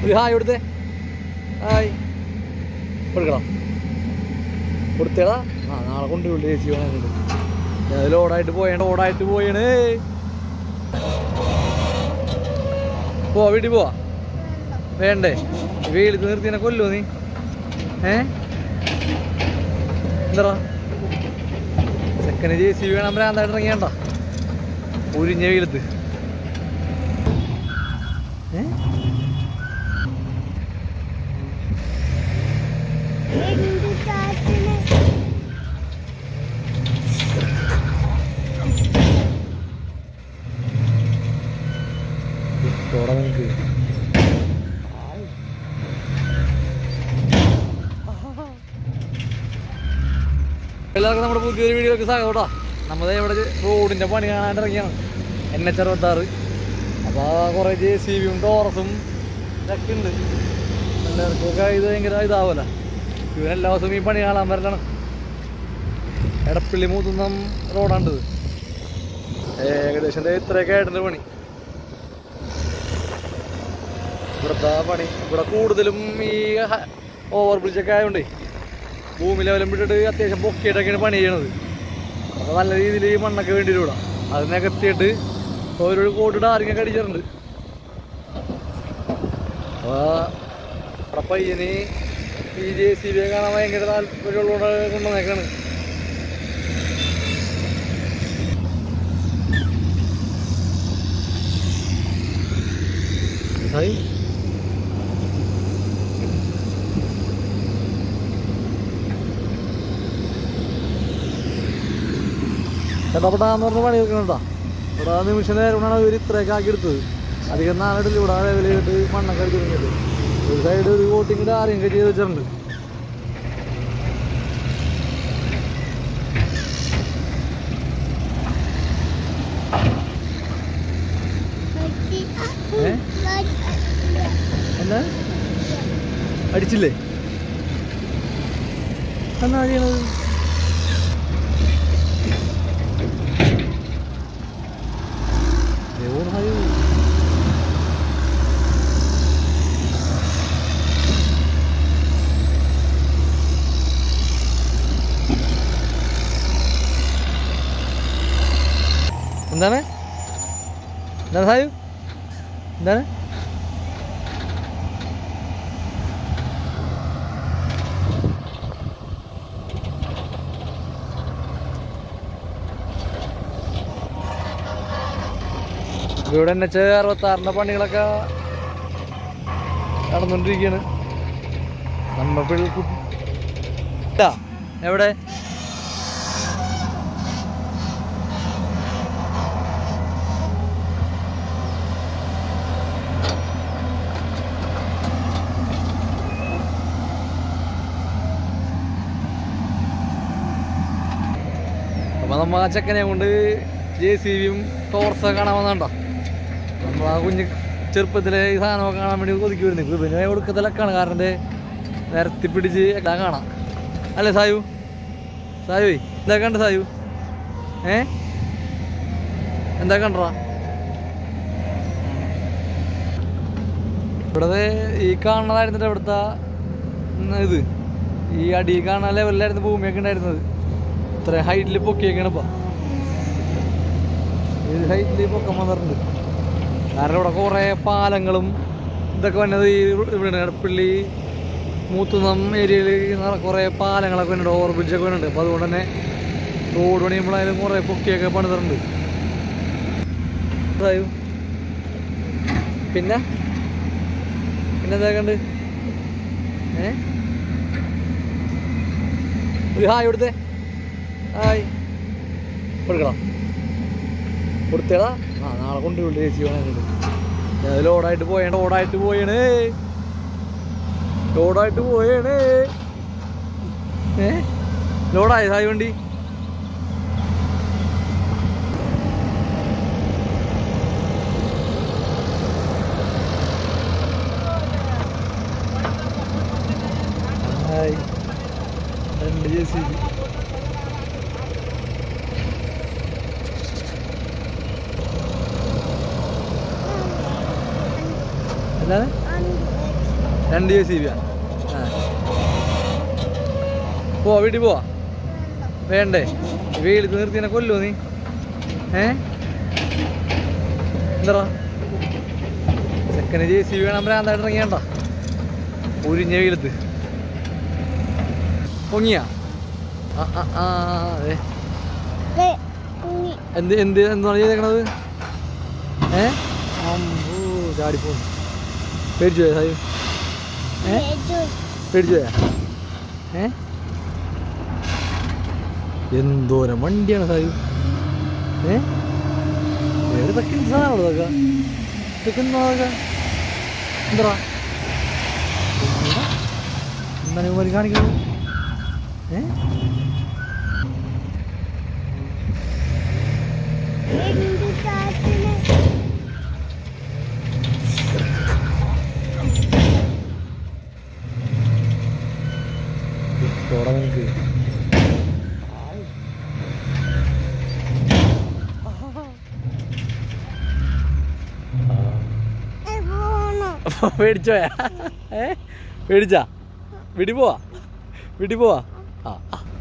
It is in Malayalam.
ഒരു ഹായ് കൊടുത്തേ ഹായ് കൊടുക്കണം കൊടുത്തേടാ ആ നാളെ കൊണ്ടുപോയി ചേച്ചി വേണം ഞാൻ ലോഡായിട്ട് പോയാണ് ലോഡായിട്ട് പോയാണ് പോവാ വീട്ടിൽ പോവാ വേണ്ടേ വെയിലത്ത് നിർത്തിനെ കൊല്ലോ നീ ഏ എന്താ ചെക്കന് ജെ സി വേണം ഭ്രാന്തായിട്ട് ഇറങ്ങിയണ്ട ഉരിഞ്ഞ വെയിലത്ത് ഏ ഇട്ടോടാ നിനക്ക് എല്ലാവർക്കും നമ്മുടെ പുതിയൊരു വീഡിയോക്ക് സ്വാഗതം കേട്ടോ നമ്മുടെ ഇവിടെ റോഡിൻ്റെ പണി കാണാൻ ഇറങ്ങിയാണ് എൻ എച്ച് അറുപത്താറ് അപ്പോൾ കുറേ ജെ സി ബിയും ടോറസും ഇതൊക്കെ ഉണ്ട് എല്ലാവർക്കൊക്കെ ഇത് ഭയങ്കര ഇതാവുമല്ലോ ഇവരെല്ലാ ദിവസവും ഈ പണി കാണാൻ വരലാണ് എടപ്പള്ളി മൂത്തുന്നം റോഡാണിത് ഏകദേശം ദേ ഇത്രയൊക്കെ ആയിട്ടുണ്ട് പണി ഇവിടുത്തെ പണി ഇവിടെ കൂടുതലും ഈ ഓവർ ബ്രിഡ്ജൊക്കെ ആയതുകൊണ്ടേ ഭൂമി ലെവലും വിട്ടിട്ട് അത്യാവശ്യം പൊക്കിയിട്ടൊക്കെയാണ് പണി ചെയ്യണത് അപ്പോൾ നല്ല രീതിയിൽ ഈ മണ്ണൊക്കെ വേണ്ടി വരും ഇവിടെ അത് നികത്തിയിട്ട് ഓരോ കോട്ട് ടാറിങ്ങൊക്കെ അടിച്ചിട്ടുണ്ട് അപ്പോൾ ഇവിടെ പയ്യന് ഈ ജെ സി ബി കാണാൻ ഭയങ്കര താല്പര്യമുള്ളതുകൊണ്ട് കൊണ്ടുവന്നേക്കാണ് ഹായ് ഇടപെടാന്ന് പറഞ്ഞ പണി വെക്കണട്ടോ ഇവിടെ നിമിഷ നേരം കൊണ്ടാണ് ഇവർ ഇത്രയൊക്കെ ആക്കി എടുത്തത് അധികം നാളിടില്ല ഇവിടെ ലെവലിട്ട് മണ്ണൊക്കെ അടിച്ചു തുടങ്ങിയത് ഒരു സൈഡ് ഒരു കോട്ടിങ്ങിൽ ആരെയൊക്കെ ചെയ്ത് വെച്ചിട്ടുണ്ട് ഏ എന്താ അടിച്ചില്ലേ എന്നാ ചെയ്യണത് എവിടെ ഹായ് എന്താണ് എന്താണ് സായു എന്താണ് ഇവിടെ എൻ എച്ച് അറുപത്താറിൻ്റെ പണികളൊക്കെ നടന്നുകൊണ്ടിരിക്കുകയാണ് നമ്മ പിള്ളേർക്ക് ഇല്ല, എവിടെ അപ്പൊ നമ്മ ആ ചെക്കനെ കൊണ്ട് ജെ സി ബിയും ടോർസൊക്കെ കാണാൻ വന്നോ നമ്മൾ ആ കുഞ്ഞ് ചെറുപ്പത്തിലെ ഈ സാധനമൊക്കെ കാണാൻ വേണ്ടി കൊതിക്ക് വരുന്നത് പിന്നെ ഒടുക്കത്തിലൊക്കെയാണ് കാരണം ഇത് നിരത്തി പിടിച്ച് എല്ലാം കാണാം അല്ലേ സായു സായു എന്താ കണ്ട സായു ഏ എന്താ കണ്ടറാ ഇവിടെ ഈ കാണുന്നതായിരുന്നിട്ട് ഇവിടുത്തെ ഉം, ഇത് ഈ അടി കാണാൻ ലെവലിലായിരുന്നു ഭൂമിയൊക്കെ ഉണ്ടായിരുന്നത് ഇത്ര ഹൈറ്റിൽ പൊക്കിയൊക്കെയാണ് ഇപ്പം ഇത് ഹൈറ്റിൽ പൊക്കം വന്നിട്ടുണ്ട് കാരണം ഇവിടെ കുറേ പാലങ്ങളും ഇതൊക്കെ വന്നത് ഈ ഇവിടെ എടപ്പള്ളി മൂത്തുന്നം ഏരിയയിൽ കുറേ പാലങ്ങളൊക്കെ വരുന്നുണ്ട് ഓവർ ബ്രിഡ്ജൊക്കെ വരുന്നുണ്ട് അപ്പോൾ അതുകൊണ്ട് തന്നെ റോഡ് പണിയുമ്പോഴായാലും കുറേ പൊക്കിയൊക്കെ പണിതിട്ടുണ്ട് അതായോ പിന്നെ പിന്നെ എന്താ കണ്ട് ഏ ഒരു ഹായ് കൊടുത്തേ ഹായ് കൊടുക്കണം കൊടുത്തേടാ ആ നാളെ കൊണ്ടുപോയി ചേച്ചി വേണം ഞാൻ ലോഡായിട്ട് പോയാണ് ലോഡായിട്ട് പോയാണ് ലോഡായിട്ട് പോയാണ് ഏ ലോഡായി സായി വണ്ടി ഹായ് രണ്ട് ജെ സി ബി എന്താണ് രണ്ട് ജെ സി ബി ആ പോവാ വീട്ടിൽ പോവാ വേണ്ടേ വെയിലത്ത് നിർത്തിനെ കൊല്ലോ നീ ഏ എന്താ ചെക്കന് ജെ സി ബി വേണം ഭ്രാന്തായിട്ട് ഇറങ്ങിയണ്ട ഉരിഞ്ഞ വെയിലത്ത് പൊങ്ങിയാ ആ ആ ആ അതെ എന്ത് എന്ത് എന്താണ് ചെയ്തേക്കണത് ഏ അമ്പൂ ചാടിപ്പോന്നു പേടിച്ചു പോയാ സായി ഏ പേടിച്ചു പോയാ ഏ എന്തോരം വണ്ടിയാണ് സായു ഏ വേറെ ഇതൊക്കെ എന്ത് സാധനമാണോ ഇതൊക്കെ ഇതൊക്കെ എന്താ ഇതൊക്കെ എന്താ എന്താണ് ഇവന്മാര് കാണിക്കുന്നത് ഏ ഇഷ്ടോടെ നിനക്ക് പേടിച്ചോയാ ഏ പേടിച്ചാ വീട്ടിൽ പോവാ വീട്ടിൽ പോവാ ആ ആ